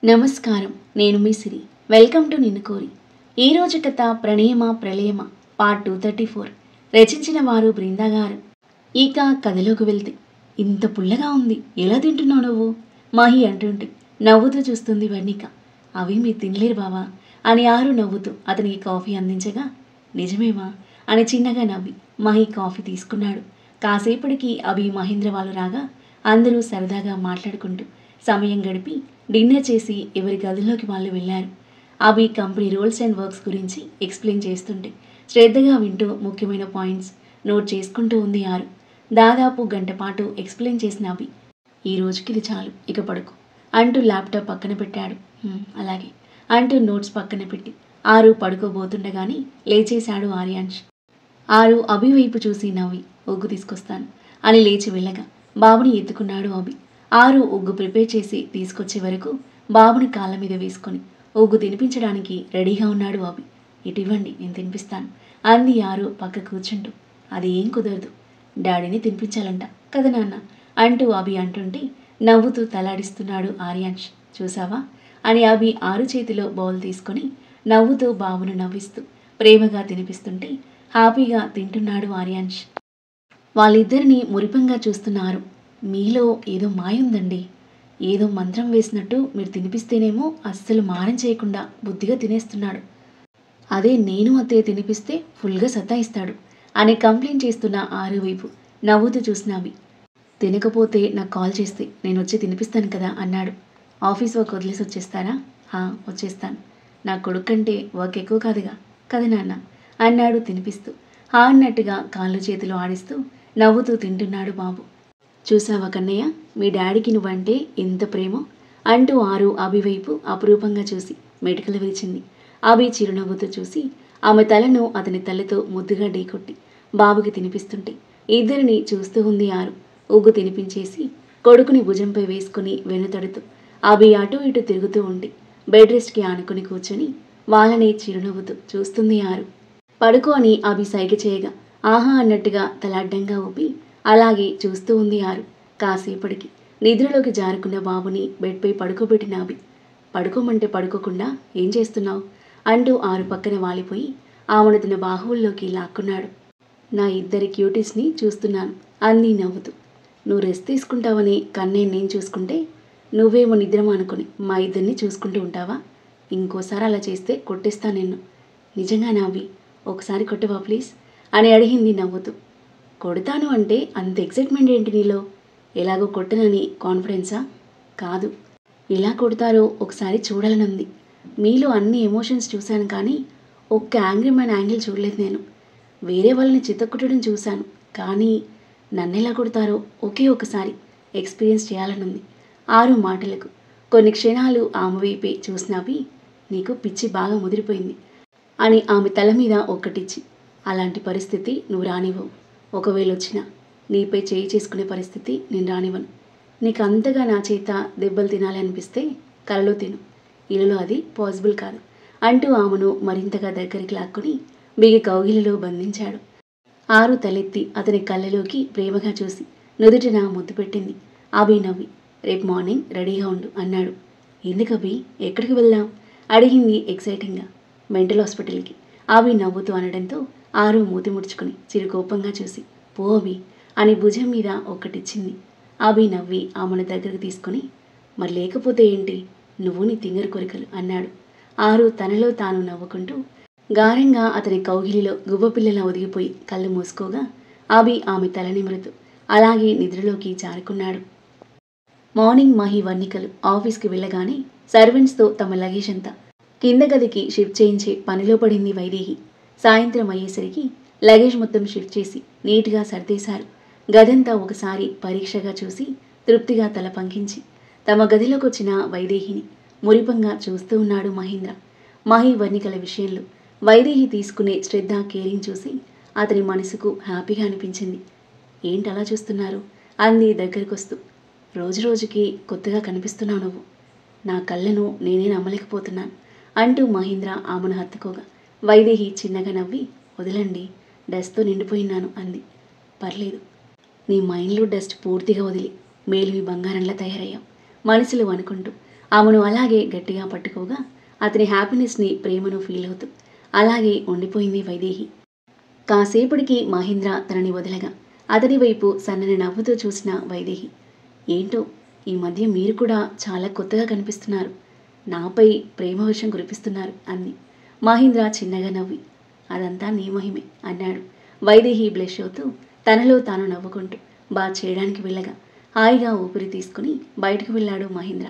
నమస్కారం నేను మీ సిరి welcome to నిన్ను కోరి ఈరోజు కథ ప్రణయమ ప్రళయమ పార్ట్ టూ థర్టీ ఫోర్ రచించిన వారు బృందా గారు ఇక కథలోకి వెళ్తే ఇంత పుల్లగా ఉంది ఎలా తింటున్నావు నువ్వు మాహి అంటుంటే నవ్వుతూ చూస్తుంది వర్ణిక అవి మీరు తినలేరు బావా అని ఆరు నవ్వుతూ అతనికి కాఫీ అందించగా నిజమేమా అని చిన్నగా నవ్వి మహి కాఫీ తీసుకున్నాడు కాసేపటికి అభి మహేంద్ర వాళ్ళు రాగా అందరూ సరదాగా మాట్లాడుకుంటూ సమయం గడిపి డిన్నర్ చేసి ఎవరి గదిలోకి వాళ్ళు వెళ్ళారు Abhi company rules and works గురించి ఎక్స్ప్లెయిన్ చేస్తుంటే శ్రద్ధగా వింటూ ముఖ్యమైన పాయింట్స్ నోట్ చేసుకుంటూ ఉంది ఆరు దాదాపు గంట పాటు ఎక్స్ప్లెయిన్ చేసిన అభి ఈ రోజుకి ఇది చాలు ఇక పడుకో అంటూ ల్యాప్టాప్ పక్కన పెట్టాడు "హ్మ్, అలాగే అంటూ నోట్స్ పక్కన పెట్టి ఆరు పడుకోబోతుండగానే లేచేశాడు ఆర్యాంష్ ఆరు అభి వైపు చూసి నవ్వి ఒగ్గు తీసుకొస్తాను అని లేచి వెళ్ళగా బాబుని ఎత్తుకున్నాడు అభి ఆరు ఒగ్గు ప్రిపేర్ చేసి తీసుకొచ్చే వరకు బాబుని కాళ్ళ మీద వేసుకొని ఒగ్గు తినిపించడానికి రెడీగా ఉన్నాడు అభి ఇటు ఇవ్వండి నేను తినిపిస్తాను అంది ఆరు పక్క కూర్చుంటూ అది ఏం కుదరదు డాడీని తినిపించాలంట కదా నాన్న అంటూ అభి అంటుంటే నవ్వుతూ తలాడిస్తున్నాడు ఆర్యాంష్ చూసావా అని అభి ఆరు చేతిలో బౌల్ తీసుకొని నవ్వుతూ బాబును నవ్విస్తూ ప్రేమగా తినిపిస్తుంటే హ్యాపీగా తింటున్నాడు ఆర్యాంష్ వాళ్ళిద్దరిని మురిపంగా చూస్తున్నారు మీలో ఏదో మాయ ఉందండి ఏదో మంత్రం వేసినట్టు మీరు తినిపిస్తేనేమో అస్సలు మారం చేయకుండా బుద్ధిగా తినేస్తున్నాడు అదే నేను అత్తయ్య తినిపిస్తే ఫుల్గా సతాయిస్తాడు అని కంప్లైంట్ చేస్తున్న ఆరు వైపు నవ్వుతూ చూసిన అవి తినకపోతే నాకు కాల్ చేస్తే నేను వచ్చి తినిపిస్తాను కదా అన్నాడు ఆఫీస్ వర్క్ వదిలేసి వచ్చేస్తారా హా వచ్చేస్తాను నా కొడుకు కంటే వర్క్ ఎక్కువ కాదుగా కదా నాన్న అన్నాడు తినిపిస్తూ హా అన్నట్టుగా కాళ్ళు చేతులు ఆడిస్తూ నవ్వుతూ తింటున్నాడు బాబు చూసావా కన్నయ్య మీ డాడీకి నువ్వంటే ఎంత ప్రేమో అంటూ ఆరు అభి వైపు అపురూపంగా చూసి మెటుకలు విరిచింది అభి చిరునవ్వుతో చూసి ఆమె తలను అతని తల్లితో ముద్దుగా ఢీకొట్టి బాబుకి తినిపిస్తుంటే ఇద్దరిని చూస్తూ ఉంది ఆరు ఉగ్గు తినిపించేసి కొడుకుని భుజంపై వేసుకుని వెనుతడుతూ అభి అటు ఇటు తిరుగుతూ ఉండి బెడ్ రెస్ట్కి ఆనుకుని కూర్చొని వాళ్ళని చిరునవ్వుతూ చూస్తుంది ఆరు పడుకో అని అభి సైగ చేయగా ఆహా అన్నట్టుగా తల అడ్డంగా ఊపి అలాగే చూస్తూ ఉంది ఆరు కాసేపటికి నిద్రలోకి జారుకున్న బాబుని బెడ్పై పడుకోబెట్టిన అభి పడుకోమంటే పడుకోకుండా ఏం చేస్తున్నావు అంటూ ఆరు పక్కన వాలిపోయి ఆమెను తన బాహువుల్లోకి లాక్కున్నాడు నా ఇద్దరి క్యూటీస్ని చూస్తున్నాను అంది నవ్వుతూ నువ్వు రెస్ట్ తీసుకుంటావని కన్నే నేను చూసుకుంటే నువ్వేమో నిద్రమా అనుకుని మా ఇద్దరిని చూసుకుంటూ ఉంటావా ఇంకోసారి అలా చేస్తే కొట్టేస్తా నిన్ను నిజంగా నావి ఒకసారి కొట్టవా ప్లీజ్ అని అడిగింది నవ్వుతూ కొడతాను అంటే అంత ఎక్సైట్మెంట్ ఏంటి నీలో ఎలాగో కొట్టనని కాన్ఫిడెన్సా కాదు ఎలా కొడతారో ఒకసారి చూడాలనుంది మీలో అన్ని ఎమోషన్స్ చూశాను కానీ ఒక్క యాంగ్రీ మ్యాన్ యాంగిల్ చూడలేదు నేను వేరే వాళ్ళని చిత్తకుట్టడం చూశాను కానీ నన్ను ఎలా కొడతారో ఒకే ఒకసారి ఎక్స్పీరియన్స్ చేయాలనుంది ఆరు మాటలకు కొన్ని క్షణాలు ఆమె వైపే చూసినవి నీకు పిచ్చి బాగా ముదిరిపోయింది అని ఆమె తల మీద ఒక్కటిచ్చి అలాంటి పరిస్థితి నువ్వు రానివ్వవు ఒకవేళ వచ్చినా నీపై చేయి చేసుకునే పరిస్థితి నేను రానివ్వను నీకు అంతగా నా చేత దెబ్బలు తినాలి అనిపిస్తే కలలో తిను ఇలలో అది పాసిబుల్ కాదు అంటూ ఆమెను మరింతగా దగ్గరికి లాక్కుని బిగి కౌగిలిలో బంధించాడు ఆరు తలెత్తి అతని కళ్ళలోకి ప్రేమగా చూసి నుదుటిన ముద్దు పెట్టింది అభి నవ్వి రేపు మార్నింగ్ రెడీగా ఉండు అన్నాడు ఎందుకు అభి ఎక్కడికి వెళ్దాం అడిగింది ఎక్సైటింగ్గా మెంటల్ హాస్పిటల్కి అభి నవ్వుతూ అనడంతో ఆరు మూతి ముడుచుకుని చిరుకోపంగా చూసి పో అభి అని భుజం మీద ఒక్కటిచ్చింది అభి నవ్వి ఆమెను దగ్గరకు తీసుకుని మరి లేకపోతే ఏంటి నువ్వు నీ తింగరు కోరికలు అన్నాడు ఆరు తనలో తాను నవ్వుకుంటూ గారంగా అతని కౌగిలిలో గువ్వపిల్లలా ఒదిగిపోయి కళ్ళు మూసుకోగా అభి ఆమె తల నిమురుతూ అలాగే నిద్రలోకి జారుకున్నాడు మార్నింగ్ మహి వర్ణికలు ఆఫీస్కి వెళ్ళగానే సర్వెంట్స్తో తమ లగేజ్ అంతా కింద గదికి షిఫ్ట్ చేయించే పనిలో పడింది వైదేహి సాయంత్రం అయ్యేసరికి లగేజ్ మొత్తం షిఫ్ట్ చేసి నీట్గా సర్దేశారు గదంతా ఒకసారి పరీక్షగా చూసి తృప్తిగా తల పంకించి తమ గదిలోకి వచ్చిన వైదేహిని మురిపంగా చూస్తూ ఉన్నాడు మహేంద్ర మహి వర్ణికల విషయంలో వైదేహి తీసుకునే శ్రద్ధ కేరింగ్ చూసి అతని మనసుకు హ్యాపీగా అనిపించింది ఏంటి అలా చూస్తున్నారు అంది దగ్గరకొస్తూ రోజు రోజుకి కొత్తగా కనిపిస్తున్నావు నువ్వు నా కళ్ళను నేనే నమ్మలేకపోతున్నాను అంటూ మహేంద్ర ఆమెను హత్తుకోగా వైదేహి చిన్నగా నవ్వి వదలండి డస్ట్తో నిండిపోయినాను అంది పర్లేదు నీ మైండ్లో డస్ట్ పూర్తిగా వదిలి మేలివి బంగారంలా తయారయ్యావు మనసులో అనుకుంటూ ఆమెను అలాగే గట్టిగా పట్టుకోగా అతని హ్యాపీనెస్ని ప్రేమను ఫీల్ అవుతూ అలాగే ఉండిపోయింది వైదేహి కాసేపటికి మహేంద్ర తనని వదలగా అతని వైపు సన్నని నవ్వుతూ చూసిన వైదేహి ఏంటో ఈ మధ్య మీరు కూడా చాలా కొత్తగా కనిపిస్తున్నారు నాపై ప్రేమ వర్షం కురిపిస్తున్నారు అంది మహేంద్ర చిన్నగా నవ్వి అదంతా నీ మహిమే అన్నాడు వైదేహి బ్లెష్ అవుతూ తనలో తాను నవ్వుకుంటూ బాగా చేయడానికి వెళ్ళగా హాయిగా ఊపిరి తీసుకుని బయటకు వెళ్ళాడు మహేంద్ర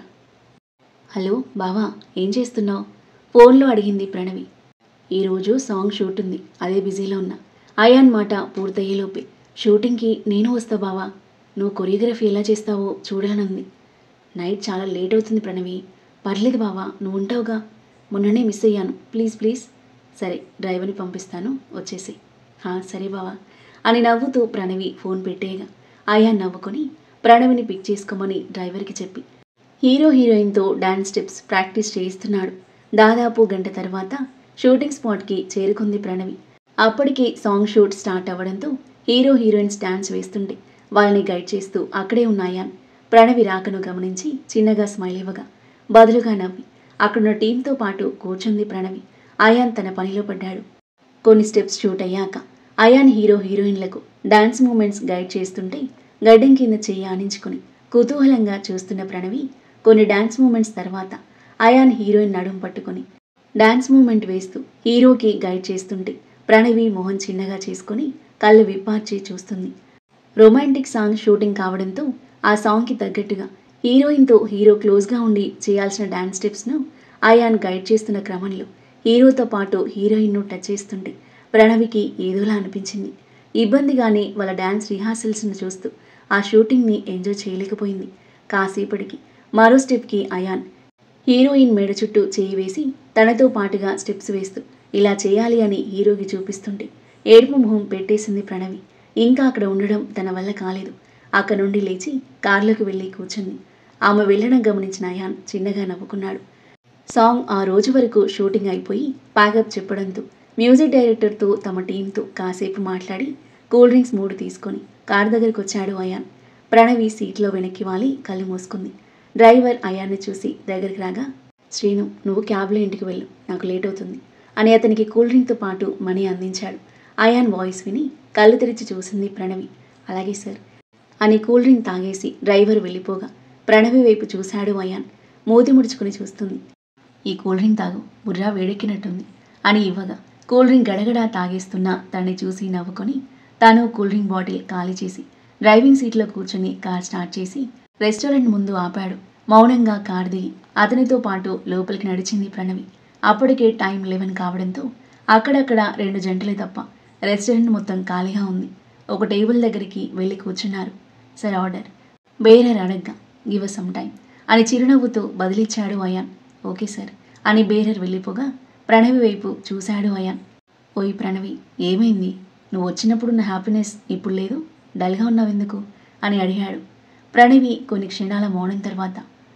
హలో బావా ఏం చేస్తున్నావు ఫోన్లో అడిగింది ప్రణవి ఈరోజు సాంగ్ షూట్ ఉంది అదే బిజీలో ఉన్నా అయాన్ మాట పూర్తయ్యేలోపే షూటింగ్కి నేను వస్తా బావా నువ్వు కొరియోగ్రఫీ ఎలా చేస్తావో చూడాలనుంది నైట్ చాలా లేట్ అవుతుంది ప్రణవి పర్లేదు బావా నువ్వు ఉంటావుగా మొన్ననే మిస్ అయ్యాను ప్లీజ్ ప్లీజ్ సరే డ్రైవర్ని పంపిస్తాను వచ్చేసి హా సరే బావా అని నవ్వుతూ ప్రణవి ఫోన్ పెట్టేయగా అయాన్ నవ్వుకొని ప్రణవిని పిక్ చేసుకోమని డ్రైవర్కి చెప్పి హీరో హీరోయిన్తో డాన్స్ స్టెప్స్ ప్రాక్టీస్ చేయిస్తున్నాడు దాదాపు గంట తర్వాత షూటింగ్ స్పాట్కి చేరుకుంది ప్రణవి అప్పటికి సాంగ్ షూట్ స్టార్ట్ అవ్వడంతో హీరో హీరోయిన్స్ డాన్స్ వేస్తుంటే వాళ్ళని గైడ్ చేస్తూ అక్కడే ఉన్న అయాన్ ప్రణవి రాకను గమనించి చిన్నగా స్మైల్ ఇవ్వగా బదులుగా నవ్వి అక్కడున్న టీంతో పాటు కూర్చుంది ప్రణవి అయాన్ తన పనిలో పడ్డాడు కొన్ని స్టెప్స్ షూట్ అయ్యాక అయాన్ హీరో హీరోయిన్లకు డాన్స్ మూమెంట్స్ గైడ్ చేస్తుంటే గడ్డం కింద చెయ్యి ఆనించుకుని కుతూహలంగా చూస్తున్న ప్రణవి కొన్ని డాన్స్ మూమెంట్స్ తర్వాత అయాన్ హీరోయిన్ నడుం పట్టుకొని డాన్స్ మూమెంట్ వేస్తూ హీరోకి గైడ్ చేస్తుంటే ప్రణవి మొహం చిన్నగా చేసుకుని కళ్ళు విప్పార్చి చూస్తుంది రొమాంటిక్ సాంగ్ షూటింగ్ కావడంతో ఆ సాంగ్కి తగ్గట్టుగా హీరోయిన్తో హీరో క్లోజ్గా ఉండి చేయాల్సిన డాన్స్ స్టెప్స్ను అయాన్ గైడ్ చేస్తున్న క్రమంలో హీరోతో పాటు హీరోయిన్ను టచ్ చేస్తుంటే ప్రణవికి ఏదోలా అనిపించింది ఇబ్బందిగానే వాళ్ళ డాన్స్ రిహార్సల్స్ను చూస్తూ ఆ షూటింగ్ని ఎంజాయ్ చేయలేకపోయింది కాసేపటికి మరో స్టెప్కి అయాన్ హీరోయిన్ మెడ చుట్టూ చేయి వేసి తనతో పాటుగా స్టెప్స్ వేస్తూ ఇలా చేయాలి అని హీరోకి చూపిస్తుంటే ఏడుపు మొహం పెట్టేసింది ప్రణవి ఇంకా అక్కడ ఉండడం తన వల్ల కాలేదు అక్కడ నుండి లేచి కార్లోకి వెళ్ళి కూర్చుంది ఆమె వెళ్ళడం గమనించిన అయాన్ చిన్నగా నవ్వుకున్నాడు సాంగ్ ఆ రోజు వరకు షూటింగ్ అయిపోయి ప్యాకప్ చెప్పడంతో మ్యూజిక్ డైరెక్టర్తో తమ టీంతో కాసేపు మాట్లాడి కూల్ డ్రింక్స్ మూడు తీసుకొని కార్ దగ్గరికి వచ్చాడు అయాన్ ప్రణవి సీట్లో వెనక్కి వాలి కళ్ళు మూసుకుంది డ్రైవర్ అయాన్ని చూసి దగ్గరికి రాగా శ్రీను నువ్వు క్యాబ్లో ఇంటికి వెళ్ళు నాకు లేట్ అవుతుంది అని అతనికి కూల్ డ్రింక్తో పాటు మనీ అందించాడు అయాన్ వాయిస్ విని కళ్ళు తెరిచి చూసింది ప్రణవి అలాగే సార్ అని కూల్ డ్రింక్ తాగేసి డ్రైవర్ వెళ్ళిపోగా ప్రణవి వైపు చూశాడు అయాన్ మూతి ముడుచుకుని చూస్తుంది ఈ కూల్ డ్రింక్ తాగు బుర్రా వేడెక్కినట్టుంది అని ఇవ్వగా కూల్ డ్రింక్ గడగడా తాగేస్తున్న తనని చూసి నవ్వుకొని తాను కూల్ డ్రింక్ బాటిల్ ఖాళీ చేసి డ్రైవింగ్ సీట్లో కూర్చొని కార్ స్టార్ట్ చేసి రెస్టారెంట్ ముందు ఆపాడు మౌనంగా కార్ దిగి అతనితో పాటు లోపలికి నడిచింది ప్రణవి అప్పటికే టైం లెవెన్ కావడంతో అక్కడక్కడ రెండు జంటలే తప్ప రెస్టారెంట్ మొత్తం ఖాళీగా ఉంది ఒక టేబుల్ దగ్గరికి వెళ్ళి కూర్చున్నారు సార్ ఆర్డర్ బేరర్ అడగ్గా గివ్ సమ్ టైం అని చిరునవ్వుతో బదిలిచ్చాడు అయాన్ ఓకే సార్ అని బేరర్ వెళ్ళిపోగా ప్రణవి వైపు చూశాడు అయాన్ ఓయ్ ప్రణవి ఏమైంది నువ్వు వచ్చినప్పుడు నా హ్యాపీనెస్ ఇప్పుడు లేదు డల్గా ఉన్నావెందుకు అని అడిగాడు ప్రణవి కొన్ని క్షణాల మౌనం తర్వాత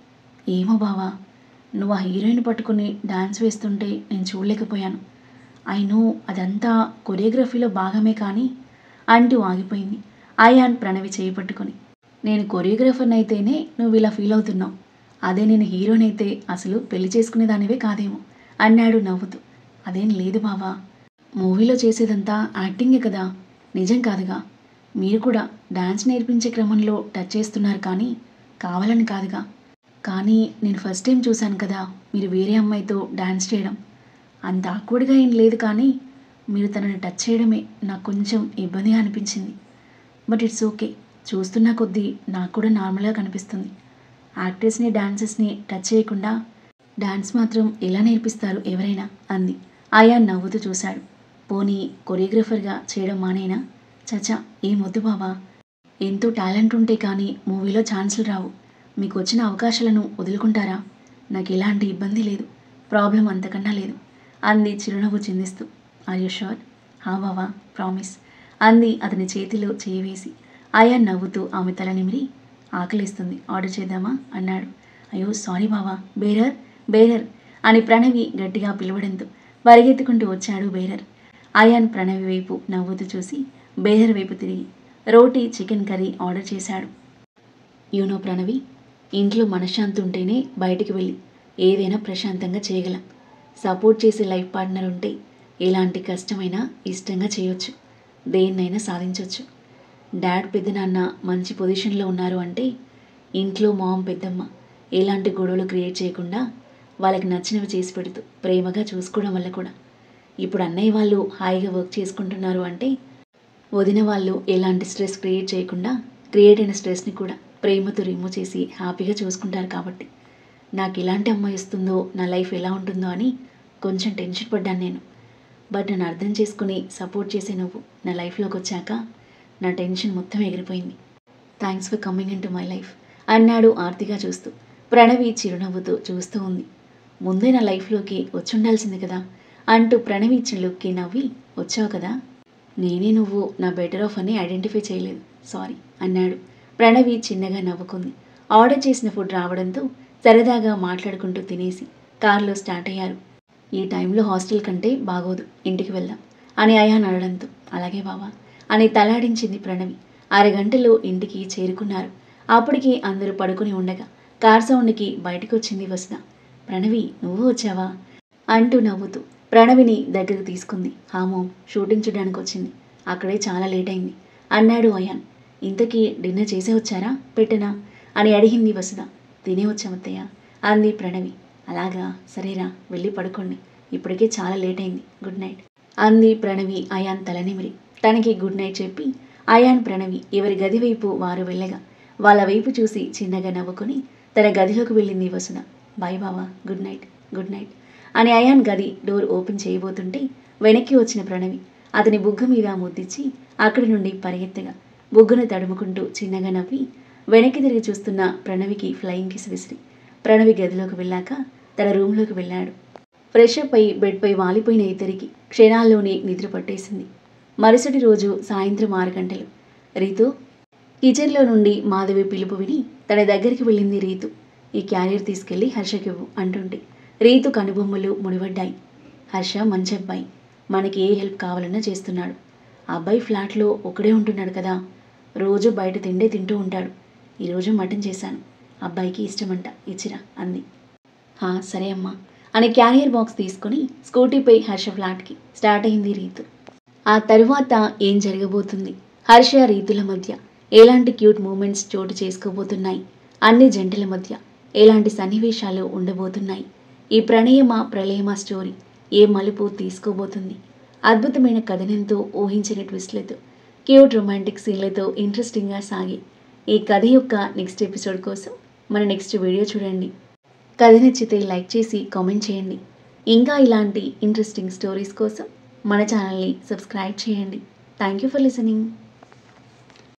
ఏమో బావా నువ్వు ఆ హీరోయిన్ పట్టుకుని డాన్స్ వేస్తుంటే నేను చూడలేకపోయాను ఐ నో అదంతా కొరియోగ్రఫీలో భాగమే కానీ అంటూ ఆగిపోయింది అయాన్ ప్రణవి చేయి పట్టుకొని నేను కొరియోగ్రాఫర్ని అయితేనే నువ్వు ఇలా ఫీల్ అవుతున్నావు అదే నేను హీరోనైతే అసలు పెళ్లి చేసుకునేదానివే కాదేమో అన్నాడు నవ్వుతూ అదేం లేదు బావా మూవీలో చేసేదంతా యాక్టింగే కదా నిజం కాదుగా మీరు కూడా డాన్స్ నేర్పించే క్రమంలో టచ్ చేస్తున్నారు కానీ కావాలని కాదుగా కానీ నేను ఫస్ట్ టైం చూశాను కదా మీరు వేరే అమ్మాయితో డాన్స్ చేయడం అంత ఆక్వర్డ్గా ఏం లేదు కానీ మీరు తనని టచ్ చేయడమే నాకు కొంచెం ఇబ్బందిగా అనిపించింది బట్ ఇట్స్ ఓకే చూస్తున్న కొద్దీ నాకు కూడా నార్మల్గా కనిపిస్తుంది యాక్టర్స్ని డాన్సెస్ని టచ్ చేయకుండా డాన్స్ మాత్రం ఎలా నేర్పిస్తారు ఎవరైనా అంది ఆయా నవ్వుతూ చూశాడు పోనీ కొరియోగ్రఫర్గా చేయడం మానేనా చచా ఏం వద్దు బావా ఎంతో టాలెంట్ ఉంటే కానీ మూవీలో ఛాన్సులు రావు మీకు వచ్చిన అవకాశాలను వదులుకుంటారా నాకు ఎలాంటి ఇబ్బంది లేదు ప్రాబ్లం అంతకన్నా లేదు అంది చిరునవ్వు చిందిస్తూ ఆర్ యూ షూర్ హా బావా ప్రామిస్ అంది అతని చేతిలో చేయి వేసి ఆయా నవ్వుతూ ఆమె తల నిమిరి ఆకలిస్తుంది ఆర్డర్ చేద్దామా అన్నాడు అయ్యో సారీ బావా బేరర్ బేరర్ అని ప్రణవి గట్టిగా పిలవడంతో పరిగెత్తుకుంటూ వచ్చాడు బేరర్ అయాన్ ప్రణవి వైపు నవ్వుతూ చూసి బేరర్ వైపు తిరిగి రోటీ చికెన్ కర్రీ ఆర్డర్ చేశాడు యూనో ప్రణవి ఇంట్లో మనశ్శాంతి ఉంటేనే బయటికి వెళ్ళి ఏదైనా ప్రశాంతంగా చేయగలం సపోర్ట్ చేసే లైఫ్ పార్ట్నర్ ఉంటే ఎలాంటి కష్టమైనా ఇష్టంగా చేయొచ్చు దేన్నైనా సాధించవచ్చు డాడ్ పెద్దనాన్న మంచి పొజిషన్లో ఉన్నారు అంటే ఇంట్లో మామ్ పెద్దమ్మ ఎలాంటి గొడవలు క్రియేట్ చేయకుండా వాళ్ళకి నచ్చినవి చేసి పెడుతూ ప్రేమగా చూసుకోవడం వల్ల కూడా ఇప్పుడు అన్నయ్య వాళ్ళు హాయిగా వర్క్ చేసుకుంటున్నారు అంటే వదిన వాళ్ళు ఎలాంటి స్ట్రెస్ క్రియేట్ చేయకుండా క్రియేట్ అయిన స్ట్రెస్ని కూడా ప్రేమతో రిమూవ్ చేసి హ్యాపీగా చూసుకుంటారు కాబట్టి నాకు ఎలాంటి అమ్మాయి వస్తుందో నా లైఫ్ ఎలా ఉంటుందో అని కొంచెం టెన్షన్ పడ్డాను నేను బట్ నన్ను అర్థం చేసుకుని సపోర్ట్ చేసే నువ్వు నా లైఫ్లోకి వచ్చాక నా టెన్షన్ మొత్తం ఎగిరిపోయింది thanks for coming into my life అన్నాడు ఆర్తిగా చూస్తూ ప్రణవి చిరునవ్వుతో చూస్తూ ఉంది ముందే నా లైఫ్లోకి వచ్చి ఉండాల్సింది కదా అంటూ ప్రణవి ఇచ్చిన లుక్కి నవ్వి వచ్చావు కదా నేనే నువ్వు నా బెటర్ ఆఫ్ అని ఐడెంటిఫై చేయలేదు సారీ అన్నాడు ప్రణవి చిన్నగా నవ్వుకుంది ఆర్డర్ చేసిన ఫుడ్ రావడంతో సరదాగా మాట్లాడుకుంటూ తినేసి కారులో స్టార్ట్ అయ్యారు ఈ టైంలో హాస్టల్ కంటే బాగోదు ఇంటికి వెళ్దాం అని అయాన్ అనడంతో అలాగే బావా అని తలాడించింది ప్రణవి అరగంటలో ఇంటికి చేరుకున్నారు అప్పటికి అందరూ పడుకుని ఉండగా కార్ సౌండ్కి బయటకు వచ్చింది వసుద ప్రణవి నువ్వు వచ్చావా అంటూ నవ్వుతూ ప్రణవిని దగ్గరకు తీసుకుంది హామో షూటింగ్ చూడడానికి వచ్చింది అక్కడే చాలా లేట్ అయింది అన్నాడు అయాన్ ఇంతకీ డిన్నర్ చేసే వచ్చారా పెట్టనా అని అడిగింది వసుద తినే వచ్చామత్తయ్య అంది ప్రణవి అలాగా సరేరా వెళ్ళి పడుకోండి ఇప్పటికే చాలా లేట్ అయింది గుడ్ నైట్ అంది ప్రణవి అయాన్ తలనిమిరి తనకి గుడ్ నైట్ చెప్పి అయాన్ ప్రణవి ఎవరి గది వైపు వారు వెళ్ళగా వాళ్ళ వైపు చూసి చిన్నగా నవ్వుకొని తన గదిలోకి వెళ్ళింది వసుద బాయ్ బావా గుడ్ నైట్ గుడ్ నైట్ అని అయాన్ గది డోర్ ఓపెన్ చేయబోతుంటే వెనక్కి వచ్చిన ప్రణవి అతని బుగ్గ మీద ముద్దిచ్చి అక్కడి నుండి పరిగెత్తగా బుగ్గను తడుముకుంటూ చిన్నగా నవ్వి వెనక్కి తిరిగి చూస్తున్న ప్రణవికి ఫ్లయింగ్ కిస్ విసిరి ప్రణవి గదిలోకి వెళ్ళాక తన రూమ్లోకి వెళ్ళాడు ఫ్రెష్ అప్ అయి బెడ్పై వాలిపోయిన ఇద్దరికి క్షణాల్లోనే నిద్ర పట్టేసింది మరుసటి రోజు సాయంత్రం ఆరు గంటలు రీతు కిచెన్లో నుండి మాధవి పిలుపు విని తన దగ్గరికి వెళ్ళింది రీతు ఈ క్యారియర్ తీసుకెళ్లి హర్షకివ్వు అంటుంటే రీతు కనుబొమ్మలు ముడిపడ్డాయి హర్ష మంచి అబ్బాయి మనకి ఏ హెల్ప్ కావాలన్నా చేస్తున్నాడు ఆ అబ్బాయి ఫ్లాట్లో ఒకడే ఉంటున్నాడు కదా రోజు బయట తిండే తింటూ ఉంటాడు ఈరోజు మటన్ చేశాను అబ్బాయికి ఇష్టమంట ఇచ్చిరా అంది "హా, సరే అమ్మా అని క్యారియర్ బాక్స్ తీసుకుని స్కూటీపై హర్ష ఫ్లాట్కి స్టార్ట్ అయింది రీతు ఆ తరువాత ఏం జరగబోతుంది హర్ష రీతుల మధ్య ఎలాంటి క్యూట్ మూమెంట్స్ చోటు చేసుకోబోతున్నాయి అన్ని జంటల మధ్య ఎలాంటి సన్నివేశాలు ఉండబోతున్నాయి ఈ ప్రణయమ ప్రళయమ స్టోరీ ఏ మలుపు తీసుకోబోతుంది అద్భుతమైన కథనంతో ఊహించిన ట్విస్ట్లతో క్యూట్ రొమాంటిక్ సీన్లతో ఇంట్రెస్టింగ్గా సాగే ఈ కథ యొక్క నెక్స్ట్ ఎపిసోడ్ కోసం మన నెక్స్ట్ వీడియో చూడండి కథ నచ్చితే లైక్ చేసి కామెంట్ చేయండి ఇంకా ఇలాంటి ఇంట్రెస్టింగ్ స్టోరీస్ కోసం మన ఛానల్ని సబ్స్క్రైబ్ చేయండి థ్యాంక్ యూ ఫర్ లిసనింగ్